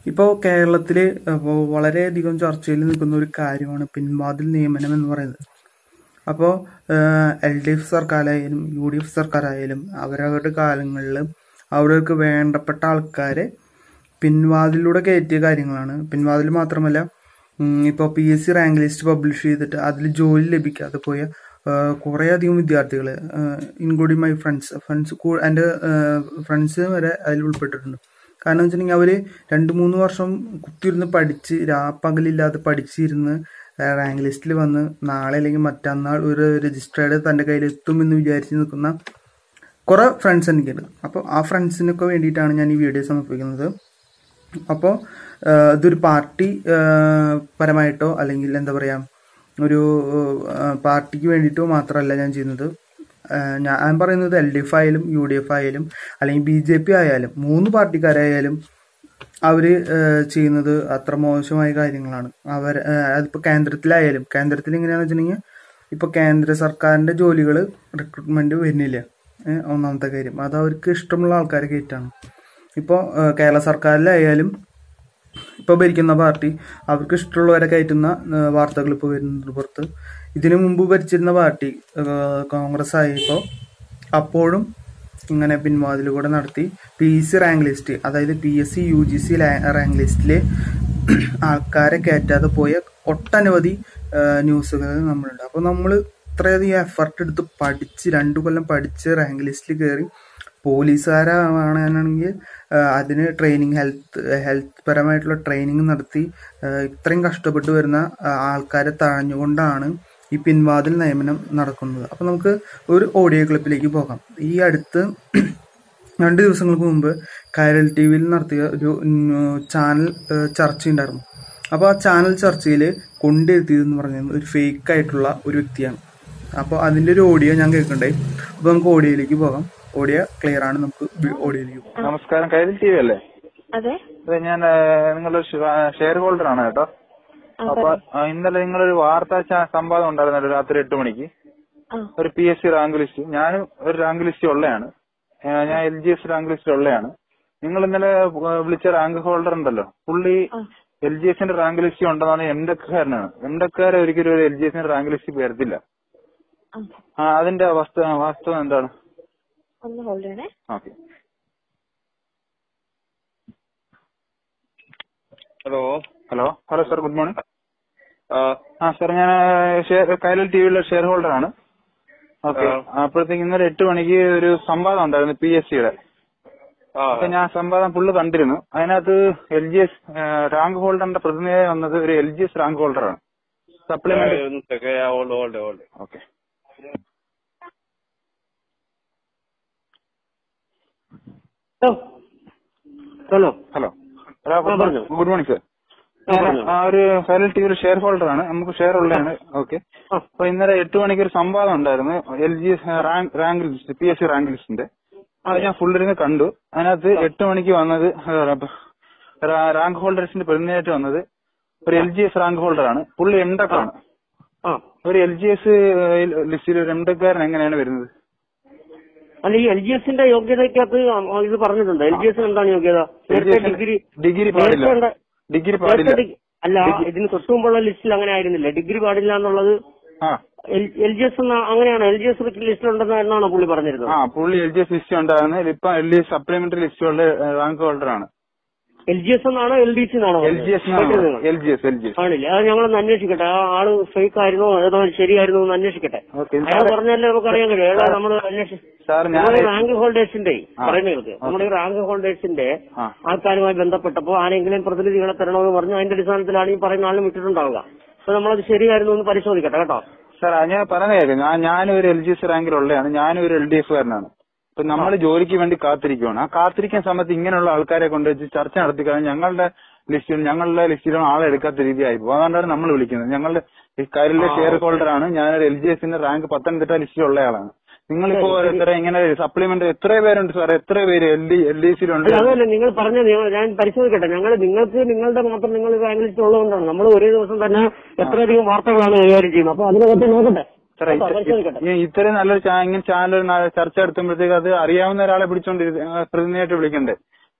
ഇപ്പോൾ കേരളത്തില് ഇപ്പോൾ വളരെയധികം ചർച്ചയിൽ നിൽക്കുന്ന ഒരു കാര്യമാണ് പിൻവാതിൽ നിയമനം എന്ന് പറയുന്നത് അപ്പോൾ എൽ ഡി എഫ് സർക്കാരായാലും യു ഡി എഫ് സർക്കാരായാലും അവരവരുടെ കാലങ്ങളിൽ അവർക്ക് വേണ്ടപ്പെട്ട ആൾക്കാരെ പിൻവാതിലൂടെ കയറ്റിയ കാര്യങ്ങളാണ് പിൻവാതിൽ മാത്രമല്ല ഇപ്പോൾ P S C rank list publish ചെയ്തിട്ട് അതിൽ ജോലി ലഭിക്കാതെ പോയ കുറേ അധികം വിദ്യാർത്ഥികൾ ഇൻക്ലൂഡിങ് മൈ ഫ്രണ്ട്സ് ഫ്രണ്ട്സ് എൻ്റെ ഫ്രണ്ട്സ് വരെ അതിൽ ഉൾപ്പെട്ടിട്ടുണ്ട് കാരണം വെച്ചിട്ടുണ്ടെങ്കിൽ അവർ രണ്ട് മൂന്ന് വർഷം കുത്തിയിരുന്ന് പഠിച്ച് രാപ്പകലില്ലാതെ പഠിച്ചിരുന്ന് റാങ്ക് ലിസ്റ്റിൽ വന്ന് നാളെ അല്ലെങ്കിൽ മറ്റന്നാൾ ഒരു രജിസ്റ്റേർഡ് തൻ്റെ കയ്യിൽ എത്തുമെന്ന് വിചാരിച്ച് നിൽക്കുന്ന കുറേ ഫ്രണ്ട്സ് എനിക്കുണ്ട് അപ്പോൾ ആ ഫ്രണ്ട്സിനൊക്കെ വേണ്ടിയിട്ടാണ് ഞാൻ ഈ വീഡിയോ സമർപ്പിക്കുന്നത് അപ്പോൾ ഇതൊരു പാർട്ടി പരമായിട്ടോ അല്ലെങ്കിൽ എന്താ പറയുക ഒരു പാർട്ടിക്ക് വേണ്ടിയിട്ടോ മാത്രമല്ല ഞാൻ ചെയ്യുന്നത് ഞാൻ പറയുന്നത് എൽ ഡി എഫ് ആയാലും യു ഡി എഫ് ആയാലും അല്ലെങ്കിൽ ബി ജെ പി ആയാലും മൂന്ന് പാർട്ടിക്കാരായാലും അവർ ചെയ്യുന്നത് അത്ര മോശമായ കാര്യങ്ങളാണ് അവർ അതിപ്പോൾ കേന്ദ്രത്തിലായാലും കേന്ദ്രത്തിൽ എങ്ങനെയാണെന്ന് വെച്ചിട്ടുണ്ടെങ്കിൽ ഇപ്പോൾ കേന്ദ്ര സർക്കാരിൻ്റെ ജോലികൾ റിക്രൂട്ട്മെൻറ്റ് വരുന്നില്ല ഒന്നാമത്തെ കാര്യം അത് അവർക്ക് ഇഷ്ടമുള്ള ആൾക്കാരെ കയറ്റാണ് ഇപ്പോൾ കേരള സർക്കാരിലായാലും ഇപ്പോൾ ഭരിക്കുന്ന പാർട്ടി അവർക്ക് ഇഷ്ടമുള്ളവരെ കയറ്റുന്ന വാർത്തകൾ ഇപ്പോൾ വരുന്നുണ്ട് പുറത്ത് ഇതിനു മുമ്പ് ഭരിച്ചിരുന്ന പാർട്ടി കോൺഗ്രസ് ആയപ്പോൾ അപ്പോഴും ഇങ്ങനെ പിൻവാതിലൂടെ നടത്തി പി സി റാങ്ക് ലിസ്റ്റ് അതായത് P S C U G C rank ലിസ്റ്റിൽ ആൾക്കാരെ കയറ്റാതെ പോയ ഒട്ടനവധി ന്യൂസുകൾ നമ്മളുണ്ട് അപ്പോൾ നമ്മൾ ഇത്രയധികം എഫർട്ട് എടുത്ത് പഠിച്ച് രണ്ടു കൊല്ലം പഠിച്ച് റാങ്ക് ലിസ്റ്റിൽ കയറി പോലീസുകാരാണെങ്കിൽ അതിന് ട്രെയിനിങ് ഹെൽത്ത് ഹെൽത്ത് പരമായിട്ടുള്ള ട്രെയിനിങ് നടത്തി ഇത്രയും കഷ്ടപ്പെട്ട് വരുന്ന ആൾക്കാരെ തഴഞ്ഞുകൊണ്ടാണ് ഈ പിൻവാതിൽ നിയമനം നടക്കുന്നത് അപ്പോൾ നമുക്ക് ഒരു ഓഡിയോ ക്ലിപ്പിലേക്ക് പോകാം ഈ അടുത്ത് രണ്ട് ദിവസങ്ങൾക്ക് മുമ്പ് കൈരൽ ടി വിയിൽ നടത്തിയ ഒരു ചാനൽ ചർച്ചയുണ്ടായിരുന്നു അപ്പോൾ ആ ചാനൽ ചർച്ചയിൽ കൊണ്ടെത്തിയതെന്ന് പറഞ്ഞത് ഒരു ഫേക്ക് ആയിട്ടുള്ള ഒരു വ്യക്തിയാണ് അപ്പോൾ അതിൻ്റെ ഒരു ഓഡിയോ ഞാൻ കേൾക്കണ്ടായി അപ്പോൾ നമുക്ക് ഓഡിയോയിലേക്ക് പോകാം ഓഡിയോ ക്ലിയർ ആണ് നമുക്ക് ഓഡിയോയിലേക്ക് പോകാം നമസ്കാരം കൈരൽ ടി വി അല്ലേ അതെ അതെ ഞാൻ നിങ്ങളുടെ ഷെയർ ഹോൾഡർ ആണ് കേട്ടോ അപ്പൊ ഇന്നലെ നിങ്ങളൊരു വാർത്താ സംവാദം ഉണ്ടായിരുന്നല്ലോ രാത്രി എട്ട് മണിക്ക് ഒരു P S C rank list ഞാനും ഒരു റാങ്ക് ലിസ്റ്റ് ഉള്ളതാണ് ഞാൻ L G S rank list ഉള്ളതാണ് നിങ്ങൾ ഇന്നലെ വിളിച്ച റാങ്ക് ഹോൾഡർ ഉണ്ടല്ലോ പുള്ളി എൽ ജി എസിന്റെ റാങ്ക് ലിസ്റ്റ് ഉണ്ടെന്നാണ് എം ടെക്കാരനാണ് എം ടെക്കാരെ ഒരിക്കലും ഒരു എൽ ജി എസിന്റെ റാങ്ക് ലിസ്റ്റ് വരത്തില്ല ആ അതിന്റെ വസ്തു വാസ്തവം എന്താണ് ഒന്ന് ഹോൾഡ് ചെയ്യണേ okay hello hello hello sir good morning ആ ആ സാർ ഞാൻ ഷെയർ കൈരൽ ടിവിയിലെ ഷെയർ ഹോൾഡർ ആണ് ഓക്കെ അപ്പോഴത്തേക്ക് ഇന്നലെ എട്ട് മണിക്ക് ഒരു സംവാദം ഉണ്ടായിരുന്നു പി എസ് സിയുടെ ആ അപ്പൊ ഞാൻ സംവാദം ഫുള്ള് കണ്ടിരുന്നു അതിനകത്ത് എൽ ജി എസ് റാങ്ക് ഹോൾഡറിന്റെ പ്രതിനിധിയായി വന്നത് ഒരു എൽ ജി എസ് റാങ്ക് ഹോൾഡറാണ് സപ്ലിമെന്റ് ഒന്ന് second hold hold hold okay hello hello hello good പറഞ്ഞോ. മോർണിംഗ് ഗുഡ് മോർണിംഗ് സർ ആ, പറഞ്ഞോ. ആ ഒരു കൈരൽ ടിവിയിൽ ഷെയർ ഹോൾഡർ ആണ് നമുക്ക് ഷെയർ ഉള്ളതാണ് ഓക്കെ ആ. അപ്പൊ ഇന്നലെ എട്ട് മണിക്ക് ഒരു സംവാദം ഉണ്ടായിരുന്നു L G S rank rank list P S C rank ലിസ്റ്റിന്റെ അത് ഞാൻ ഫുൾ ഇരുന്ന് കണ്ടു അതിനകത്ത് എട്ട് മണിക്ക് വന്നത് റാങ്ക് ഹോൾഡേഴ്സിന്റെ പ്രതിനിധിയായിട്ട് വന്നത് ഒരു L G S rank holder ആണ് പുള്ളി എംടെക് ആണ് ആ ഒരു എൽ ജി എസ് ലിസ്റ്റിൽ ഒരു എംടെക്കാരൻ എങ്ങനെയാണ് വരുന്നത് അല്ല ഈ എൽ ജി എസിന്റെ യോഗ്യതയ്ക്കകത്ത് ഇത് പറഞ്ഞിട്ടുണ്ട് എൽ ജി എസിന് എന്താണ് യോഗ്യത നേരത്തെ ഡിഗ്രി ഡിഗ്രി പാടില്ല നേരത്തെ ഉണ്ട്. ഡിഗ്രി നേരത്തെ പാടില്ല ഡി- അല്ല ഇതിന് തൊട്ടു മുമ്പുള്ള ലിസ്റ്റിൽ അങ്ങനെ ആയിരുന്നില്ല ഡിഗ്രി പാടില്ല എന്നുള്ളത് ആ എൽ ജി എസ് അങ്ങനെയാണ് എൽ ജി എസ് ലിസ്റ്റിൽ ഉണ്ടെന്ന് എന്നാണ് പുള്ളി പറഞ്ഞിരുന്നത് ആ പുള്ളി എൽ ജി എസ് ലിസ്റ്റ് ഉണ്ടായിരുന്നു ഇപ്പൊ എൽ ജി എസ് സപ്ലിമെന്ററി ലിസ്റ്റുകളുടെ റാങ്ക് ഹോൾഡർ ആണ് എൽ ജി എസ് എന്നാണോ എൽ ഡി സി എന്നാണോ L G S L G S L G S ആണില്ല അത് ഞങ്ങളൊന്ന് അന്വേഷിക്കട്ടെ ആ ആള് ഫേക്ക് ആയിരുന്നോ ഏതോ ശരിയായിരുന്നോ എന്ന് അന്വേഷിക്കട്ടെ ഓക്കെ അയാൾ പറഞ്ഞാലേ നമുക്ക് അറിയാൻ കഴിയും ഏതാ നമ്മൾ അന്വേഷിച്ചു സാർ ഞാൻ നമ്മുടെ റാങ്ക് ഹോൾഡേഴ്സിന്റെ ആ. പറയുന്നത് നമ്മുടെ ഈ റാങ്ക് ഹോൾഡേഴ്സിന്റെ ആ. ആൾക്കാരുമായി ബന്ധപ്പെട്ടപ്പോ ആരെങ്കിലും പ്രതിനിധികളെ തരണമെന്ന് പറഞ്ഞു അതിന്റെ അടിസ്ഥാനത്തിലാണ് ഈ പറയുന്ന ആളും വിട്ടിട്ടുണ്ടാവുക അപ്പൊ നമ്മളത് ശരിയായിരുന്നു എന്ന് പരിശോധിക്കട്ടെ കേട്ടോ സാർ അത് ഞാൻ പറഞ്ഞ കേൾക്കാം ഞാൻ ഞാനും ഒരു എൽ ജി എസ് റാങ്കിലുള്ളതാണ് ഞാനും ഒരു എൽ ഡി എഫ് കാരനാണ് ഇപ്പൊ നമ്മൾ ജോലിക്ക് വേണ്ടി കാത്തിരിക്കുവാണ് ആ കാത്തിരിക്കുന്ന സമയത്ത് ഇങ്ങനെയുള്ള ആൾക്കാരെ കൊണ്ട് വെച്ച് ചർച്ച നടത്തി കഴിഞ്ഞാൽ ഞങ്ങളുടെ ലിസ്റ്റിൽ ഞങ്ങളുടെ ലിസ്റ്റിലും ആളെ എടുക്കാത്ത രീതിയായി പോകും അതുകൊണ്ടാണ് നമ്മൾ വിളിക്കുന്നത് ഞങ്ങളുടെ ഈ കാര്യത്തിലെ ഷെയർ ഹോൾഡർ ആണ് ഞാനൊരു എൽ ജി എസിന്റെ റാങ്ക് പത്തനംതിട്ട ലിസ്റ്റിലുള്ള ആളാണ് നിങ്ങളിപ്പോ എത്ര ഇങ്ങനെ സപ്ലിമെന്റ് എത്ര പേരുണ്ട് സാർ എത്ര പേര് എൽ ഡി എൽ ഡി സിയിലുണ്ട് അല്ല അതല്ല നിങ്ങൾ പറഞ്ഞത് നിങ്ങൾ- ഞാൻ പരിശോധിക്കട്ടെ ഞങ്ങൾ നിങ്ങൾക്ക് നിങ്ങളുടെ മാത്രം നിങ്ങൾ റാങ്ക് ലിസ്റ്റ് ഉള്ളതുകൊണ്ടാണ് നമ്മൾ ഒരേ ദിവസം തന്നെ എത്രയധികം വാർത്തകളാണ് കൈകാര്യം ചെയ്യുന്നത് അപ്പൊ അതിനകത്ത് നോക്കട്ടെ സാറേ കേട്ടോ, പരിശോധിക്കട്ടെ ഈ ഇത്രയും നല്ലൊരു ചാ- ഇങ്ങനെ ചാനൽ ഒരു ന- ചർച്ച നടത്തുമ്പോഴത്തേക്ക് അത് അറിയാവുന്ന ഒരാളെ പിടിച്ചോണ്ട് ഇത്, ആ, പ്രതിനിധിയായിട്ട് വിളിക്കണ്ടേ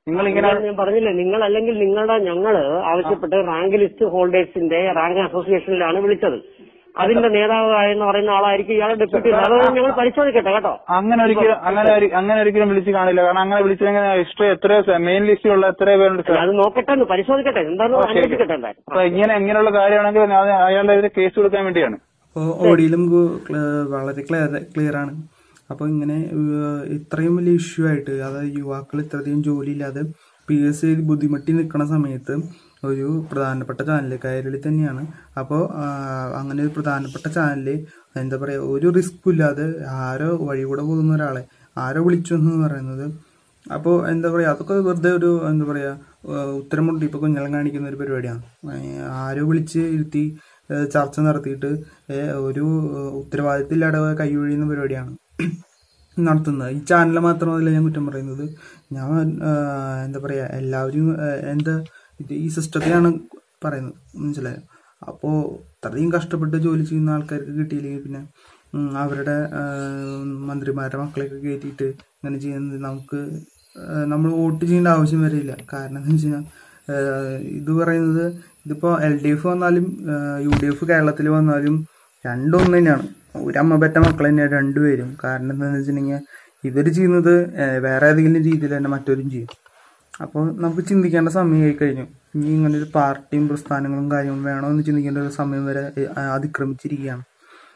നിങ്ങൾ ഇങ്ങനെ ഞാൻ ഞാൻ പറഞ്ഞില്ലേ നിങ്ങൾ അല്ലെങ്കിൽ നിങ്ങളുടെ ഞങ്ങള് ആവശ്യപ്പെട്ട് റാങ്ക് ലിസ്റ്റ് ഹോൾഡേഴ്സിന്റെ റാങ്ക് അസോസിയേഷനിലാണ് വിളിച്ചത് അതിന്റെ നേതാവ് എന്ന് പറയുന്ന ആളായിരിക്കും ഇയാളെ ഡെപ്യൂട്ടി അത് ഞങ്ങൾ പരിശോധിക്കട്ടെ കേട്ടോ അങ്ങനെ ഒരിക്കലും അങ്ങനെ ഒരി- അങ്ങനെ ഒരിക്കലും വിളിച്ച് കാണില്ല കാരണം അങ്ങനെ വിളിച്ചെങ്കിൽ ഹിസ്റ്ററി എത്രയോ മെയിൻ ലിസ്റ്റിലുള്ള എത്രയോ പേരുണ്ട് സാർ അത് നോക്കട്ടെ ഒന്ന് പരിശോധിക്കട്ടെ എന്താണെന്ന് ഓ, ശരി. അന്വേഷിക്കട്ടെ എന്തായാലും അപ്പൊ ഇങ്ങനെ ഇങ്ങനെയുള്ള കാര്യമാണെങ്കിൽ ഞാൻ അയാളുടെ എതിരെ കേസ് കൊടുക്കാൻ വേണ്ടിയാണ് അപ്പോൾ ഓഡിയിലും ഗു- ക്ല- വളരെ ക്ലിയർ ക്ലിയർ ആണ് അപ്പോൾ ഇങ്ങനെ ഏഹ്, ഇത്രയും വലിയ ഇഷ്യൂ ആയിട്ട് അതായത് യുവാക്കൾ ഇത്രയധികം ജോലിയില്ലാതെ പി എസ് സി ബുദ്ധിമുട്ടി നിൽക്കുന്ന സമയത്ത് ഒരു പ്രധാനപ്പെട്ട ചാനൽ കൈരളി തന്നെയാണ് അപ്പോൾ അങ്ങനെ ഒരു പ്രധാനപ്പെട്ട ചാനലിൽ എന്താ പറയുക ഒരു റിസ്ക്കും ഇല്ലാതെ ആരോ വഴി കൂടെ പോകുന്ന ഒരാളെ ആരോ വിളിച്ചു എന്ന് പറയുന്നത് അപ്പോൾ എന്താ പറയുക അതൊക്കെ വെറുതെ ഒരു എന്താ പറയുക ഏഹ് ഉത്തരം മുട്ടി ഇപ്പോൾ കുഞ്ഞളം കാണിക്കുന്ന ഒരു പരിപാടിയാണ് ഏഹ് ആരോ വിളിച്ച് ഇരുത്തി ഏഹ് ചർച്ച നടത്തിയിട്ട് ഏഹ് ഒരു ഏഹ് ഉത്തരവാദിത്തമില്ലാതെ കൈയൊഴിയുന്ന പരിപാടിയാണ് നടത്തുന്നത് ഈ ചാനൽ മാത്രമല്ല ഞാൻ കുറ്റം പറയുന്നത് ഞാൻ ഏഹ് എന്താ പറയുക എല്ലാവരും ഏഹ് എന്താ ഇത് ഈ സിസ്റ്റത്തെയാണ് പറയുന്നത് മനസ്സിലായോ അപ്പോൾ ഇത്രയും കഷ്ടപ്പെട്ട് ജോലി ചെയ്യുന്ന ആൾക്കാർക്ക് കിട്ടിയില്ലെങ്കിൽ പിന്നെ ഉം, അവരുടെ ഏഹ്, മന്ത്രിമാരുടെ മക്കളെയൊക്കെ കയറ്റിയിട്ട് ഇങ്ങനെ ചെയ്യുന്നത് നമുക്ക് നമ്മൾ വോട്ട് ചെയ്യേണ്ട ആവശ്യം വരില്ല കാരണം എന്താ വെച്ച് കഴിഞ്ഞാൽ ഏഹ്, ഇത് പറയുന്നത് ഇതിപ്പോൾ എൽ ഡി എഫ് വന്നാലും യു ഡി എഫ് കേരളത്തിൽ വന്നാലും രണ്ടും ഒന്ന് തന്നെയാണ് ഒരു അമ്മ പെറ്റ മക്കൾ തന്നെയാണ് രണ്ടുപേരും കാരണം എന്താണെന്ന് വെച്ചിട്ടുണ്ടെങ്കിൽ ഇവർ ചെയ്യുന്നത് ഏഹ്, വേറെ ഏതെങ്കിലും രീതിയിൽ തന്നെ മറ്റവരും ചെയ്യും അപ്പോൾ നമുക്ക് ചിന്തിക്കേണ്ട സമയമായി കഴിഞ്ഞു ഇനി ഇങ്ങനെ ഒരു പാർട്ടിയും പ്രസ്ഥാനങ്ങളും കാര്യങ്ങളും വേണോ എന്ന് ചിന്തിക്കേണ്ട ഒരു സമയം വരെ ഏഹ്, അതിക്രമിച്ചിരിക്കുകയാണ്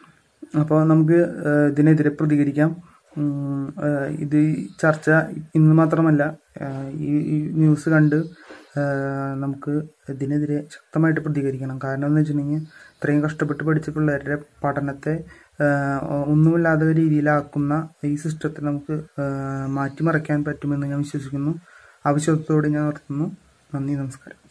അപ്പോൾ നമുക്ക് ഏഹ്, ഇതിനെതിരെ പ്രതികരിക്കാം ഉം, ഏഹ്, ഇത് ഈ ചർച്ച ഇന്ന് മാത്രമല്ല ഏഹ്, ഈ ഈ ന്യൂസ് കണ്ട് ഏഹ്, നമുക്ക് ഇതിനെതിരെ ശക്തമായിട്ട് പ്രതികരിക്കണം കാരണം എന്ന് വെച്ചിട്ടുണ്ടെങ്കിൽ ഇത്രയും കഷ്ടപ്പെട്ട് പഠിച്ച പിള്ളേരുടെ പഠനത്തെ ഏഹ്, ഒന്നുമില്ലാത്ത രീതിയിലാക്കുന്ന ഈ സിസ്റ്റത്തെ നമുക്ക് ഏഹ്, മാറ്റിമറിക്കാൻ പറ്റുമെന്ന് ഞാൻ വിശ്വസിക്കുന്നു ആ വിശ്വാസത്തോടെ ഞാൻ നിർത്തുന്നു നന്ദി നമസ്കാരം